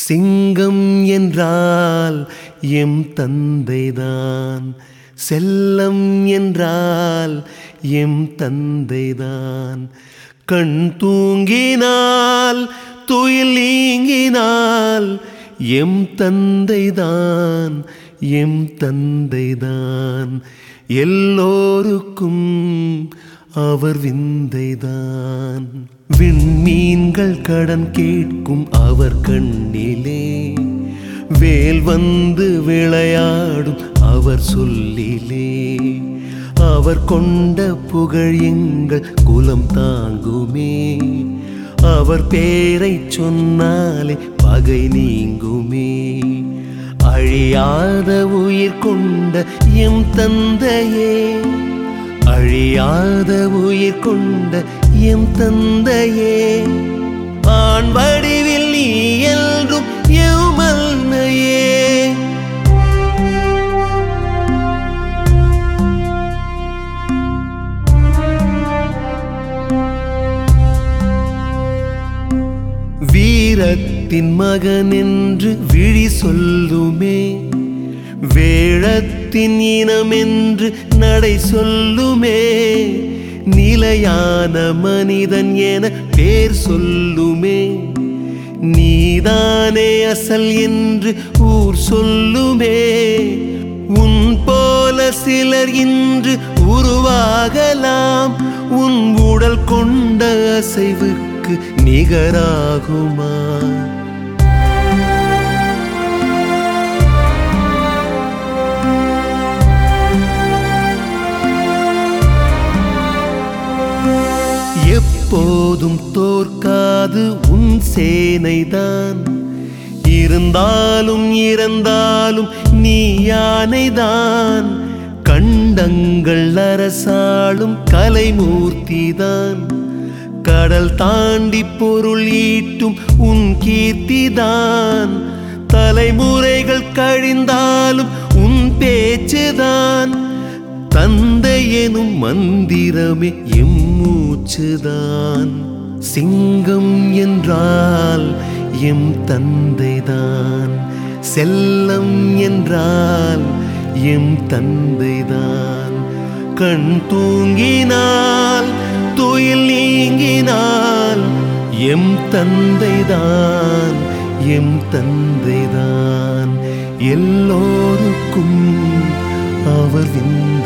சிங்கம் என்றால் எம் தந்தைதான் செல்லம் என்றால் எம் தந்தைதான் கண் தூங்கினால் துயில் நீங்கினால் எம் தந்தைதான் எம் தந்தைதான் எல்லோருக்கும் அவர் விந்தைதான் விண்மீன்கள் கடன் கேட்கும் அவர் கண்ணிலே வேல் வந்து விளையாடும் அவர் சொல்லிலே அவர் கொண்ட புகழ் எங்கள் குலம் தாங்குமே அவர் பேரை சொன்னாலே பகை நீங்குமே அழியாத உயிர் கொண்ட எம் தந்தையே அழியாத உயிர் கொண்ட எம் தந்தையே ஆண் வடிவில் நீ என்றும் எவ்மல்னையே வீரத்தின் மகன் என்று விழி சொல்லுமே வேழத்தின் இனம் என்று நடை சொல்லுமே நிலையான மனிதன் என பேர் சொல்லுமே நீதானே அசல் என்று ஊர் சொல்லுமே உன் போல சிலர் இன்று உருவாகலாம் உன் உடல் கொண்ட அசைவுக்கு நிகராகுமா எப்போதும் தோற்காது உன் சேனைதான் இருந்தாலும் இறந்தாலும் நீ யானைதான் கண்டங்கள் அரசாளும் கலைமூர்த்திதான் கடல் தாண்டி பொருள் ஈட்டும் உன் கீர்த்திதான் தலைமுறைகள் கழிந்தாலும் உன் பேச்சுதான் தந்தை எனும் மந்திரமே எம் மூச்சுதான் சிங்கம் என்றால் எம் தந்தைதான் செல்லம் என்றால் எம் தந்தைதான் கண் தூங்கினால் துயில் நீங்கினால் எம் தந்தைதான் எம் தந்தைதான் எல்லோருக்கும் அவர் விந்தை